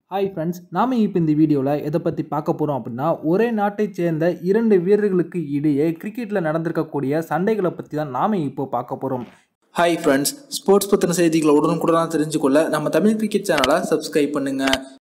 hi friends நாம இப்போ இந்த வீடியோவில் எதை பற்றி பார்க்க போகிறோம் அப்படின்னா ஒரே நாட்டைச் சேர்ந்த இரண்டு வீரர்களுக்கு இடையே கிரிக்கெட்டில் நடந்திருக்கக்கூடிய சண்டைகளை பற்றி தான் நாம் இப்போ பார்க்க போகிறோம் ஹாய் ஃப்ரெண்ட்ஸ் ஸ்போர்ட்ஸ் பற்றின செய்திகளை உடனுக்குடனாக தெரிஞ்சுக்கொள்ள நம்ம தமிழ் கிரிக்கெட் சேனலை சப்ஸ்கிரைப் பண்ணுங்க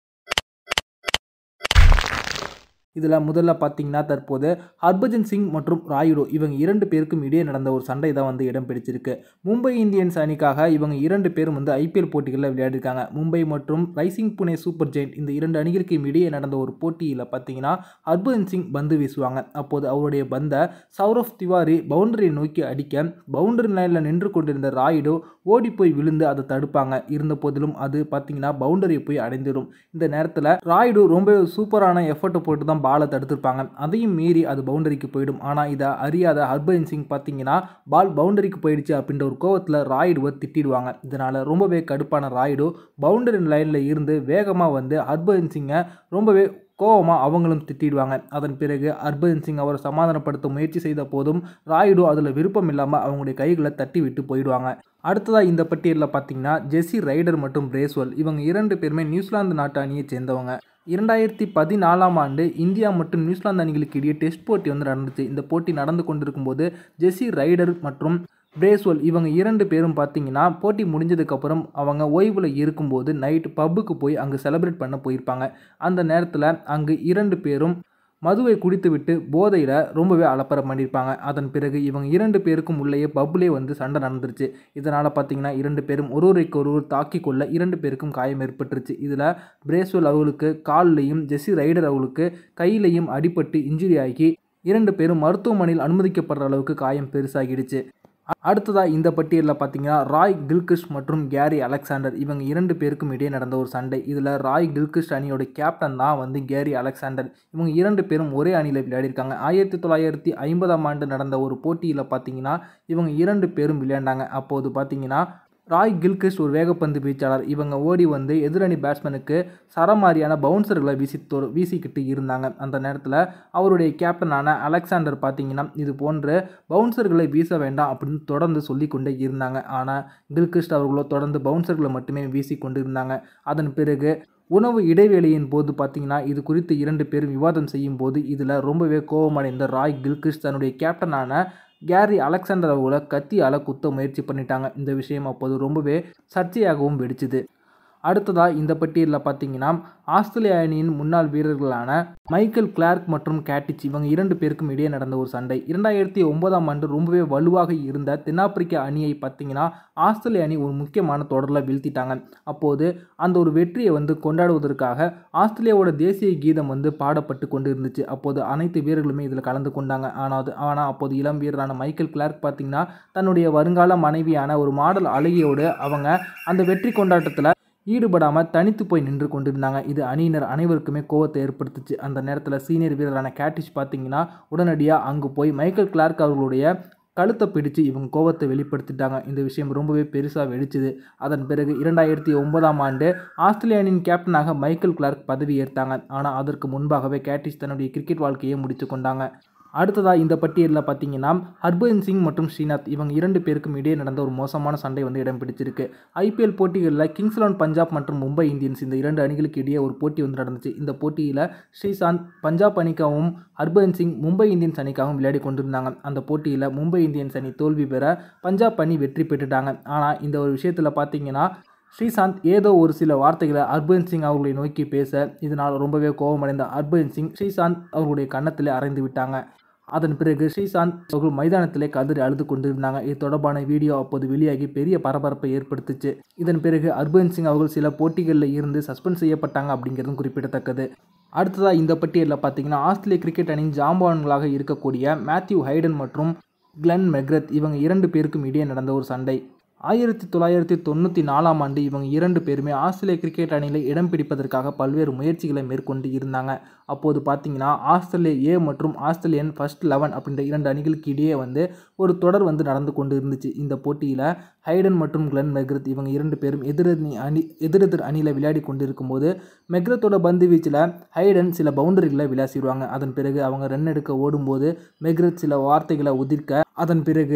இதில் முதல்ல பார்த்தீங்கன்னா தற்போது ஹர்பஜன் சிங் மற்றும் ராயுடு இவங்க இரண்டு பேருக்கும் இடையே நடந்த ஒரு சண்டை தான் வந்து இடம் பிடிச்சிருக்கு மும்பை இந்தியன்ஸ் அணிக்காக இவங்க இரண்டு பேரும் வந்து ஐபிஎல் போட்டிகளில் விளையாடிருக்காங்க மும்பை மற்றும் ரைசிங் புனே சூப்பர் ஜெயிண்ட் இந்த இரண்டு அணிகளுக்கும் இடையே நடந்த ஒரு போட்டியில் பார்த்தீங்கன்னா ஹர்பஜன் சிங் பந்து வீசுவாங்க அப்போது அவருடைய பந்தை சௌரவ் திவாரி பவுண்டரியை நோக்கி அடிக்க பவுண்டரி லைனில் நின்று கொண்டிருந்த ராயுடு ஓடி போய் விழுந்து அதை தடுப்பாங்க இருந்த போதிலும் அது பார்த்தீங்கன்னா பவுண்டரியை போய் அடைந்துடும் இந்த நேரத்தில் ராயுடு ரொம்ப சூப்பரான எஃபர்ட்டை போட்டு தான் பாலை தடுத்திருப்பாங்க அதையும் மீறி அது பவுண்டரிக்கு போயிடும் ஆனால் இதை அறியாத ஹர்பஜன் சிங் பார்த்தீங்கன்னா பால் பவுண்டரிக்கு போயிடுச்சு அப்படின்ற ஒரு கோவத்தில் ராயுடுவை திட்டிடுவாங்க இதனால் ரொம்பவே கடுப்பான ராயுடு பவுண்டரி லைனில் இருந்து வேகமாக வந்து ஹர்பஜன் சிங்கை ரொம்பவே கோவமாக அவங்களும் திட்டிடுவாங்க அதன் பிறகு ஹர்பஜன் சிங் அவரை சமாதானப்படுத்த முயற்சி செய்த போதும் ராயுடு அதில் விருப்பம் இல்லாமல் அவங்களுடைய கைகளை தட்டி விட்டு போயிடுவாங்க அடுத்ததாக இந்த பட்டியலில் பார்த்தீங்கன்னா ஜெஸ்ஸி ரைடர் மற்றும் பிரேஸ்வல் இவங்க இரண்டு பேருமே நியூசிலாந்து நாட்டு அணியை சேர்ந்தவங்க இரண்டாயிரத்தி பதினாலாம் ஆண்டு இந்தியா மற்றும் நியூசிலாந்து அணிகளுக்கு இடையே டெஸ்ட் போட்டி வந்து நடந்துச்சு இந்த போட்டி நடந்து கொண்டிருக்கும் போது ஜெஸ்ஸி ரைடர் மற்றும் பிரேஸ்வல் இவங்க இரண்டு பேரும் பார்த்தீங்கன்னா போட்டி முடிஞ்சதுக்கப்புறம் அவங்க ஓய்வில் இருக்கும்போது நைட் பப்புக்கு போய் அங்கே செலிப்ரேட் பண்ண போயிருப்பாங்க அந்த நேரத்தில் அங்கு இரண்டு பேரும் மதுவை குடித்துவிட்டு போதையில் ரொம்பவே அலப்பறம் பண்ணியிருப்பாங்க அதன் பிறகு இவங்க இரண்டு பேருக்கும் உள்ளேயே பப்புலே வந்து சண்டை நடந்துருச்சு இதனால் பார்த்தீங்கன்னா இரண்டு பேரும் ஒருவருக்கு ஒருவர் தாக்கி கொள்ள இரண்டு பேருக்கும் காயம் ஏற்பட்டுருச்சு இதில் பிரேஸ்வல் அவர்களுக்கு கால்லையும் ஜெஸ்ஸி ரைடர் அவர்களுக்கு கையிலையும் அடிபட்டு இன்ஜுரி ஆகி இரண்டு பேரும் மருத்துவமனையில் அனுமதிக்கப்படுற அளவுக்கு காயம் பெருசாகிடுச்சு அடுத்ததாக இந்த பட்டியலில் பார்த்தீங்கன்னா ராய் கில்கிஷ் மற்றும் கேரி அலெக்சாண்டர் இவங்க இரண்டு பேருக்கும் இடையே நடந்த ஒரு சண்டை இதில் ராய் கில்கிஷ் அணியோட கேப்டன் தான் வந்து கேரி அலெக்சாண்டர் இவங்க இரண்டு பேரும் ஒரே அணியில் விளையாடிருக்காங்க ஆயிரத்தி தொள்ளாயிரத்தி ஐம்பதாம் ஆண்டு நடந்த ஒரு போட்டியில் பார்த்தீங்கன்னா இவங்க இரண்டு பேரும் விளையாண்டாங்க அப்போது பார்த்தீங்கன்னா ராய் கில்கிறிஸ்ட் ஒரு வேகப்பந்து வீச்சாளர் இவங்க ஓடி வந்து எதிரணி பேட்ஸ்மேனுக்கு சரமாரியான பவுன்சர்களை வீசி தொ வீசிக்கிட்டு இருந்தாங்க அந்த நேரத்தில் அவருடைய கேப்டனான அலெக்சாண்டர் பார்த்தீங்கன்னா இது போன்ற பவுன்சர்களை வீச வேண்டாம் அப்படின்னு தொடர்ந்து சொல்லி கொண்டே இருந்தாங்க ஆனால் கில்கிறிஸ்ட் அவர்களோ தொடர்ந்து பவுன்சர்களை மட்டுமே வீசி கொண்டு இருந்தாங்க அதன் பிறகு உணவு இடைவேளையின் போது பார்த்தீங்கன்னா இது குறித்து இரண்டு பேரும் விவாதம் செய்யும் போது இதில் ரொம்பவே கோபமடைந்த ராய் கில்கிறிஸ்ட் தன்னுடைய கேப்டனான கேரி அலெக்சாண்டர் அவங்கள கத்தியால் குத்த முயற்சி பண்ணிட்டாங்க இந்த விஷயம் அப்போது ரொம்பவே சர்ச்சையாகவும் வெடிச்சுது அடுத்ததாக இந்த பட்டியலில் பார்த்தீங்கன்னா ஆஸ்திரேலிய அணியின் முன்னாள் வீரர்களான மைக்கேல் கிளார்க் மற்றும் கேட்டிச் இவங்க இரண்டு பேருக்கும் இடையே நடந்த ஒரு சண்டை இரண்டாயிரத்தி ஒன்பதாம் ஆண்டு ரொம்பவே வலுவாக இருந்த தென்னாப்பிரிக்க அணியை பார்த்தீங்கன்னா ஆஸ்திரேலிய அணி ஒரு முக்கியமான தொடரில் வீழ்த்திட்டாங்க அப்போது அந்த ஒரு வெற்றியை வந்து கொண்டாடுவதற்காக ஆஸ்திரேலியாவோட தேசிய கீதம் வந்து பாடப்பட்டு கொண்டு இருந்துச்சு அப்போது அனைத்து வீரர்களுமே இதில் கலந்து கொண்டாங்க ஆனால் அது ஆனால் அப்போது இளம் வீரரான மைக்கேல் கிளார்க் பார்த்தீங்கன்னா தன்னுடைய வருங்கால மனைவியான ஒரு மாடல் அழகியோடு அவங்க அந்த வெற்றி கொண்டாட்டத்தில் ஈடுபடாமல் தனித்து போய் நின்று கொண்டிருந்தாங்க இது அணியினர் அனைவருக்குமே கோவத்தை ஏற்படுத்துச்சு அந்த நேரத்தில் சீனியர் வீரரான கேட்டிஷ் பார்த்தீங்கன்னா உடனடியாக அங்கு போய் மைக்கேல் கிளார்க் அவர்களுடைய கழுத்தை பிடிச்சு இவங்க கோவத்தை வெளிப்படுத்திட்டாங்க இந்த விஷயம் ரொம்பவே பெருசாக வெடிச்சுது அதன் பிறகு இரண்டாயிரத்தி ஒன்பதாம் ஆண்டு ஆஸ்திரேலிய அணியின் கேப்டனாக மைக்கேல் கிளார்க் பதவி ஏற்றாங்க ஆனால் அதற்கு முன்பாகவே கேட்டிஷ் தன்னுடைய கிரிக்கெட் வாழ்க்கையை முடித்து கொண்டாங்க அடுத்ததாக இந்த பட்டியலில் பார்த்தீங்கன்னா ஹர்பஜன் சிங் மற்றும் ஸ்ரீநாத் இவங்க இரண்டு பேருக்கும் இடையே நடந்த ஒரு மோசமான சண்டை வந்து இடம் பிடிச்சிருக்கு ஐபிஎல் போட்டிகளில் கிங்ஸ் லெவன் பஞ்சாப் மற்றும் மும்பை இந்தியன்ஸ் இந்த இரண்டு அணிகளுக்கு இடையே ஒரு போட்டி வந்து நடந்துச்சு இந்த போட்டியில் ஸ்ரீசாந்த் பஞ்சாப் அணிக்காகவும் ஹர்பஜன் சிங் மும்பை இந்தியன்ஸ் அணிக்காகவும் விளையாடி கொண்டிருந்தாங்க அந்த போட்டியில் மும்பை இந்தியன்ஸ் அணி தோல்வி பெற பஞ்சாப் அணி வெற்றி பெற்றுட்டாங்க ஆனால் இந்த ஒரு விஷயத்தில் பார்த்தீங்கன்னா ஸ்ரீசாந்த் ஏதோ ஒரு சில வார்த்தைகளை ஹர்பஜன் சிங் அவர்களை நோக்கி பேச இதனால் ரொம்பவே கோபமடைந்த ஹர்பஜன் சிங் ஸ்ரீசாந்த் அவர்களுடைய கன்னத்திலே அறைந்து விட்டாங்க அதன் பிறகு ஸ்ரீசாந்த் அவர்கள் மைதானத்திலே கதறி அழுது கொண்டிருந்தாங்க இது தொடர்பான வீடியோ அப்போது வெளியாகி பெரிய பரபரப்பை ஏற்படுத்துச்சு இதன் பிறகு ஹர்பஜன் சிங் அவர்கள் சில போட்டிகளில் இருந்து சஸ்பெண்ட் செய்யப்பட்டாங்க அப்படிங்கிறதும் குறிப்பிடத்தக்கது அடுத்ததாக இந்த பட்டியலில் பார்த்தீங்கன்னா ஆஸ்திரேலிய கிரிக்கெட் அணியின் ஜாம்பான்களாக இருக்கக்கூடிய மேத்யூ ஹைடன் மற்றும் கிளென் மெக்ரத் இவங்க இரண்டு பேருக்கும் இடையே நடந்த ஒரு சண்டை ஆயிரத்தி தொள்ளாயிரத்தி தொண்ணூற்றி நாலாம் ஆண்டு இவங்க இரண்டு பேருமே ஆஸ்திரேலிய கிரிக்கெட் அணியில் இடம் பிடிப்பதற்காக பல்வேறு முயற்சிகளை மேற்கொண்டு இருந்தாங்க அப்போது பார்த்தீங்கன்னா ஆஸ்திரேலிய ஏ மற்றும் ஆஸ்திரேலியன் ஃபர்ஸ்ட் லெவன் அப்படின்ற இரண்டு அணிகளுக்கு இடையே வந்து ஒரு தொடர் வந்து நடந்து கொண்டு இருந்துச்சு இந்த போட்டியில் ஹைடன் மற்றும் கிளென் மெக்ரத் இவங்க இரண்டு பேரும் எதிரணி அணி எதிரெதிர் அணியில் விளையாடி கொண்டிருக்கும் போது மெக்ரத்தோட பந்து வீச்சில் ஹைடன் சில பவுண்டரிகளை விளாசிடுவாங்க அதன் பிறகு அவங்க ரன் எடுக்க ஓடும்போது மெக்ரத் சில வார்த்தைகளை உதிர்க்க அதன் பிறகு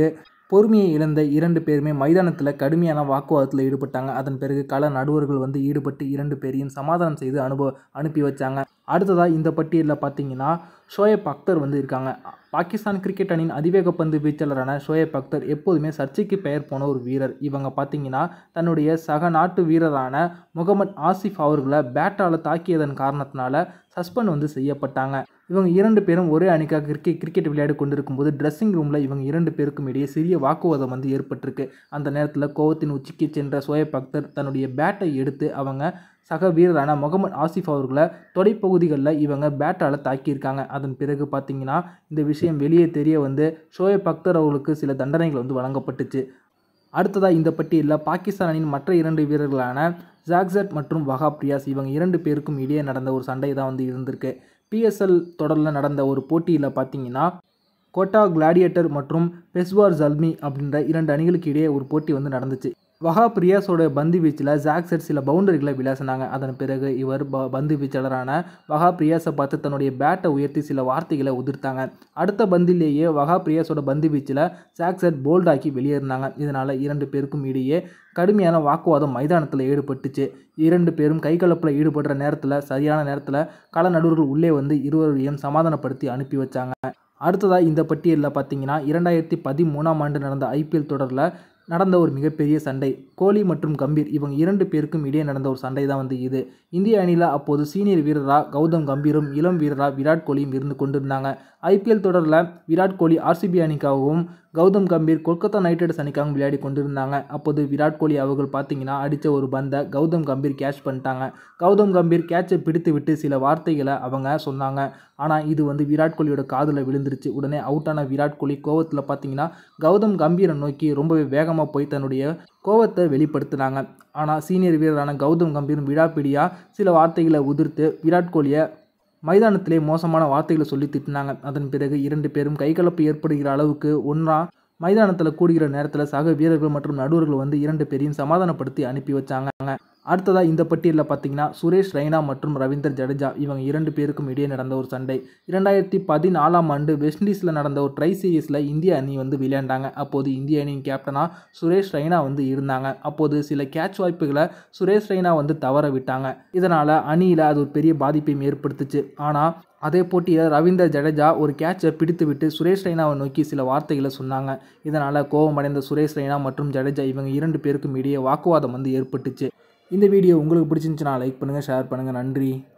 பொறுமையை இழந்த இரண்டு பேருமே மைதானத்தில் கடுமையான வாக்குவாதத்தில் ஈடுபட்டாங்க அதன் பிறகு கள நடுவர்கள் வந்து ஈடுபட்டு இரண்டு பேரையும் சமாதானம் செய்து அனுபவ அனுப்பி வச்சாங்க அடுத்ததாக இந்த பட்டியலில் பார்த்தீங்கன்னா ஷோயப் அக்தர் வந்து இருக்காங்க பாகிஸ்தான் கிரிக்கெட் அணியின் அதிவேக பந்து வீச்சாளரான ஷோயப் அக்தர் எப்போதுமே சர்ச்சைக்கு பெயர் போன ஒரு வீரர் இவங்க பார்த்தீங்கன்னா தன்னுடைய சக நாட்டு வீரரான முகமது ஆசிஃப் அவர்களை பேட்டால் தாக்கியதன் காரணத்தினால சஸ்பெண்ட் வந்து செய்யப்பட்டாங்க இவங்க இரண்டு பேரும் ஒரே அணிக்காக கிரிக்கெட் கிரிக்கெட் விளையாடி கொண்டிருக்கும் போது ட்ரெஸ்ஸிங் ரூமில் இவங்க இரண்டு பேருக்கும் இடையே சிறிய வாக்குவாதம் வந்து ஏற்பட்டிருக்கு அந்த நேரத்தில் கோவத்தின் உச்சிக்கு சென்ற சோயப் அக்தர் தன்னுடைய பேட்டை எடுத்து அவங்க சக வீரரான முகமது ஆசிஃப் அவர்களை தொடைப்பகுதிகளில் இவங்க பேட்டால் தாக்கியிருக்காங்க அதன் பிறகு பார்த்தீங்கன்னா இந்த விஷயம் வெளியே தெரிய வந்து ஷோயப் அக்தர் அவர்களுக்கு சில தண்டனைகள் வந்து வழங்கப்பட்டுச்சு அடுத்ததாக இந்த பட்டியலில் பாகிஸ்தான் அணியின் மற்ற இரண்டு வீரர்களான ஜாக்சட் மற்றும் வஹாப் ரியாஸ் இவங்க இரண்டு பேருக்கும் இடையே நடந்த ஒரு சண்டை தான் வந்து இருந்திருக்கு பிஎஸ்எல் தொடரில் நடந்த ஒரு போட்டியில் பார்த்தீங்கன்னா கோட்டா கிளாடியேட்டர் மற்றும் பெஸ்வார் ஜல்மி அப்படின்ற இரண்டு அணிகளுக்கு இடையே ஒரு போட்டி வந்து நடந்துச்சு வஹாப் ரியாஸோட பந்து வீச்சில் ஜாக்சட் சில பவுண்டரிகளை விளாசினாங்க அதன் பிறகு இவர் ப பந்து வீச்சாளரான வஹாப் ரியாஸை பார்த்து தன்னுடைய பேட்டை உயர்த்தி சில வார்த்தைகளை உதிர்த்தாங்க அடுத்த பந்திலேயே வஹாப் ரியாஸோட பந்து வீச்சில் ஜாக்சட் போல்டாக்கி வெளியேறினாங்க இதனால் இரண்டு பேருக்கும் இடையே கடுமையான வாக்குவாதம் மைதானத்தில் ஈடுபட்டுச்சு இரண்டு பேரும் கைகலப்பில் ஈடுபடுற நேரத்தில் சரியான நேரத்தில் கள நடுவர்கள் உள்ளே வந்து இருவரையும் சமாதானப்படுத்தி அனுப்பி வச்சாங்க அடுத்ததாக இந்த பட்டியலில் பார்த்தீங்கன்னா இரண்டாயிரத்தி பதிமூணாம் ஆண்டு நடந்த ஐபிஎல் தொடரில் நடந்த ஒரு மிகப்பெரிய சண்டை கோலி மற்றும் கம்பீர் இவங்க இரண்டு பேருக்கும் இடையே நடந்த ஒரு சண்டை தான் வந்து இது இந்திய அணியில் அப்போது சீனியர் வீரராக கௌதம் கம்பீரும் இளம் வீரராக விராட் கோலியும் இருந்து கொண்டிருந்தாங்க ஐபிஎல் தொடரில் விராட் கோலி ஆர்சிபி அணிக்காகவும் கௌதம் கம்பீர் கொல்கத்தா நைட் ரைடர்ஸ் அணிக்காகவும் விளையாடி கொண்டிருந்தாங்க அப்போது விராட் கோலி அவர்கள் பார்த்தீங்கன்னா அடித்த ஒரு பந்தை கௌதம் கம்பீர் கேட்ச் பண்ணிட்டாங்க கௌதம் கம்பீர் கேட்சை பிடித்து விட்டு சில வார்த்தைகளை அவங்க சொன்னாங்க ஆனால் இது வந்து விராட் கோலியோட காதில் விழுந்துருச்சு உடனே அவுட் ஆன விராட் கோலி கோவத்தில் பார்த்தீங்கன்னா கௌதம் கம்பீரை நோக்கி ரொம்பவே வேகமாக போய் தன்னுடைய கோவத்தை வெளிப்படுத்தினாங்க ஆனால் சீனியர் வீரரான கௌதம் கம்பீரும் விடாப்பிடியாக சில வார்த்தைகளை உதிர்த்து விராட் கோலியை மைதானத்திலே மோசமான வார்த்தைகளை சொல்லி திட்டினாங்க அதன் பிறகு இரண்டு பேரும் கைகலப்பு ஏற்படுகிற அளவுக்கு ஒன்றா மைதானத்தில் கூடுகிற நேரத்தில் சக வீரர்கள் மற்றும் நடுவர்கள் வந்து இரண்டு பேரையும் சமாதானப்படுத்தி அனுப்பி வச்சாங்க அடுத்ததாக இந்த பட்டியலில் பார்த்தீங்கன்னா சுரேஷ் ரெய்னா மற்றும் ரவீந்தர் ஜடேஜா இவங்க இரண்டு பேருக்கும் இடையே நடந்த ஒரு சண்டை இரண்டாயிரத்தி பதினாலாம் ஆண்டு வெஸ்ட் இண்டீஸில் நடந்த ஒரு ட்ரை சீரீஸில் இந்திய அணி வந்து விளையாண்டாங்க அப்போது இந்திய அணியின் கேப்டனாக சுரேஷ் ரெய்னா வந்து இருந்தாங்க அப்போது சில கேட்ச் வாய்ப்புகளை சுரேஷ் ரெய்னா வந்து தவற விட்டாங்க இதனால் அணியில் அது ஒரு பெரிய பாதிப்பையும் ஏற்படுத்துச்சு ஆனால் அதே போட்டியில் ரவீந்தர் ஜடேஜா ஒரு கேட்சை பிடித்து விட்டு சுரேஷ் ரெய்னாவை நோக்கி சில வார்த்தைகளை சொன்னாங்க இதனால் கோபமடைந்த சுரேஷ் ரெய்னா மற்றும் ஜடேஜா இவங்க இரண்டு பேருக்கும் இடையே வாக்குவாதம் வந்து ஏற்பட்டுச்சு இந்த வீடியோ உங்களுக்கு பிடிச்சிருந்துச்சுன்னா லைக் பண்ணுங்கள் ஷேர் பண்ணுங்கள் நன்றி